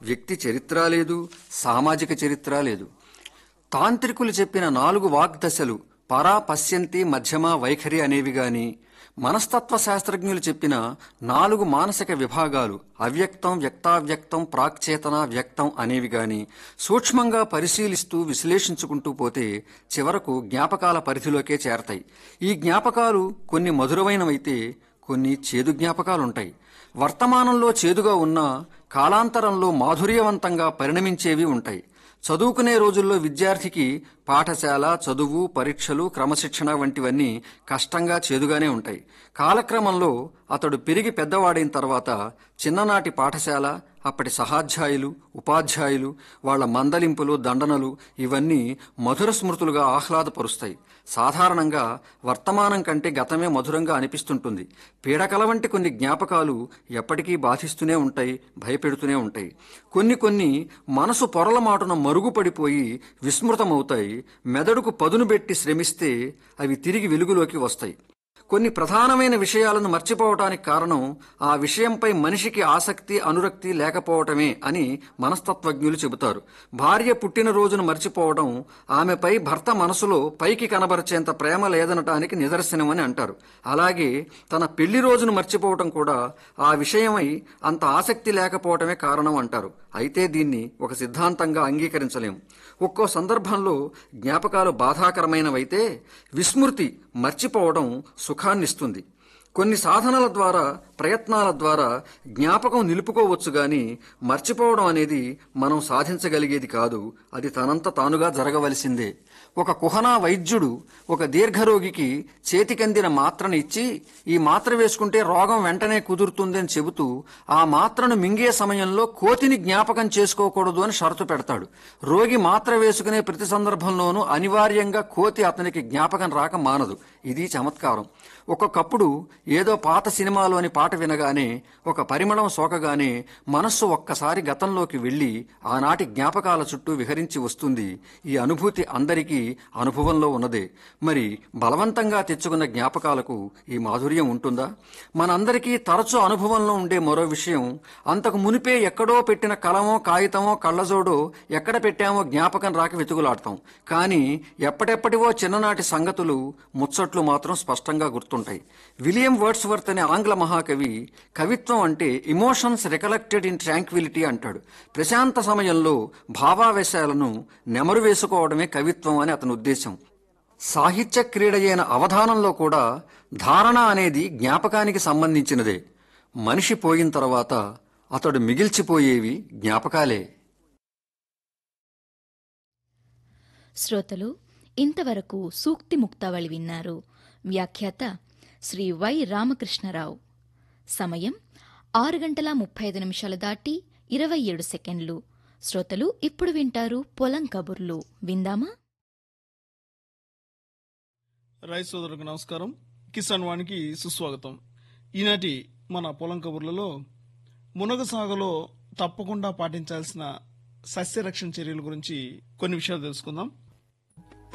వ్యక్తి చరిత్ర లేదు సామాజిక చరిత్ర లేదు తాంత్రికులు చెప్పిన నాలుగు వాగ్దశలు పరా పశ్యంతి మధ్యమ వైఖరి అనేవి గాని మనస్తత్వ శాస్త్రజ్ఞులు చెప్పిన నాలుగు మానసిక విభాగాలు అవ్యక్తం వ్యక్తావ్యక్తం ప్రాక్చేతన వ్యక్తం అనేవి గాని సూక్ష్మంగా పరిశీలిస్తూ విశ్లేషించుకుంటూ పోతే చివరకు జ్ఞాపకాల పరిధిలోకే చేరతాయి ఈ జ్ఞాపకాలు కొన్ని మధురమైనవైతే కొన్ని చేదు జ్ఞాపకాలుంటాయి వర్తమానంలో చేదుగా ఉన్నా కాలాంతరంలో మాధుర్యవంతంగా పరిణమించేవి ఉంటాయి చదువుకునే రోజుల్లో విద్యార్థికి పాఠశాల చదువు పరీక్షలు క్రమశిక్షణ వంటివన్నీ కష్టంగా చేదుగానే ఉంటాయి కాలక్రమంలో అతడు పెరిగి పెద్దవాడైన తర్వాత చిన్ననాటి పాఠశాల అప్పటి సహాధ్యాయులు ఉపాధ్యాయులు వాళ్ళ మందలింపులు దండనలు ఇవన్నీ మధుర స్మృతులుగా ఆహ్లాదపరుస్తాయి సాధారణంగా వర్తమానం కంటే గతమే మధురంగా అనిపిస్తుంటుంది పీడకల వంటి కొన్ని జ్ఞాపకాలు ఎప్పటికీ బాధిస్తూనే ఉంటాయి భయపెడుతూనే ఉంటాయి కొన్ని కొన్ని మనసు పొరల మాటున మరుగుపడిపోయి విస్మృతమవుతాయి మెదడుకు పదును పెట్టి శ్రమిస్తే అవి తిరిగి వెలుగులోకి వస్తాయి కొన్ని ప్రధానమైన విషయాలను మర్చిపోవటానికి కారణం ఆ విషయంపై మనిషికి ఆసక్తి అనురక్తి లేకపోవటమే అని మనస్తత్వజ్ఞులు చెబుతారు భార్య పుట్టినరోజును మర్చిపోవడం ఆమెపై భర్త మనసులో పైకి కనబరిచేంత ప్రేమ లేదనటానికి నిదర్శనమని అంటారు అలాగే తన పెళ్లి రోజును మర్చిపోవటం కూడా ఆ విషయమై అంత ఆసక్తి లేకపోవటమే కారణం అంటారు అయితే దీన్ని ఒక సిద్ధాంతంగా అంగీకరించలేం ఒక్కో సందర్భంలో జ్ఞాపకాలు బాధాకరమైనవైతే విస్మృతి మర్చిపోవడం సుఖాన్నిస్తుంది కొన్ని సాధనల ద్వారా ప్రయత్నాల ద్వారా జ్ఞాపకం నిలుపుకోవచ్చు గాని మర్చిపోవడం అనేది మనం సాధించగలిగేది కాదు అది తనంత తానుగా జరగవలసిందే ఒక కుహనా వైద్యుడు ఒక దీర్ఘరోగికి చేతికందిన మాత్రను ఇచ్చి ఈ మాత్ర వేసుకుంటే రోగం వెంటనే కుదురుతుంది అని చెబుతూ ఆ మాత్రను మింగే సమయంలో కోతిని జ్ఞాపకం చేసుకోకూడదు అని షరతు పెడతాడు రోగి మాత్ర వేసుకునే ప్రతి సందర్భంలోనూ అనివార్యంగా కోతి అతనికి జ్ఞాపకం రాక మానదు ఇది చమత్కారం ఒక్కొక్కప్పుడు ఏదో పాత సినిమాలోని పాట వినగానే ఒక పరిమళం సోకగానే మనస్సు ఒక్కసారి గతంలోకి వెళ్లి ఆనాటి జ్ఞాపకాల చుట్టూ విహరించి వస్తుంది ఈ అనుభూతి అందరికీ అనుభవంలో ఉన్నదే మరి బలవంతంగా తెచ్చుకున్న జ్ఞాపకాలకు ఈ మాధుర్యం ఉంటుందా మనందరికీ తరచూ అనుభవంలో ఉండే మరో విషయం అంతకు మునిపే ఎక్కడో పెట్టిన కలమో కాగితమో కళ్ళజోడో ఎక్కడ పెట్టామో జ్ఞాపకం రాక వెతుకులాడతాం కానీ ఎప్పటెప్పటివో చిన్ననాటి సంగతులు ముచ్చట్లు మాత్రం స్పష్టంగా గుర్తుంటాయి విలియం వర్డ్స్వర్త్ అనే ఆంగ్ల మహాకవి కవిత్వం అంటే ఇమోషన్స్ రికలెక్టెడ్ ఇన్ ట్రాంక్విలిటీ అంటాడు ప్రశాంత సమయంలో భావావేశాలను నెమరు వేసుకోవడమే కవిత్వం అని అతని ఉద్దేశం సాహిత్య క్రీడయైన అవధానంలో కూడా ధారణ అనేది జ్ఞాపకానికి సంబంధించినదే మనిషి పోయిన తర్వాత అతడు మిగిల్చిపోయేవి జ్ఞాపకాలే శ్రోతలు ఇంతవరకు సూక్తి ముక్తావళి విన్నారు వ్యాఖ్యాత శ్రీ వై రామకృష్ణరావు సమయం ఆరు గంటల ముప్పై ఐదు నిమిషాలు దాటి ఇరవై ఏడు సెకండ్లు శ్రోతలు ఇప్పుడు వింటారు పొలం కబుర్లు విందామా రైతు సోదరులకు నమస్కారం కిసాన్ వానికి సుస్వాగతం ఈనాటి మన పొలం కబుర్లలో మునగ సాగులో తప్పకుండా పాటించాల్సిన సస్యరక్షణ చర్యల గురించి కొన్ని విషయాలు తెలుసుకుందాం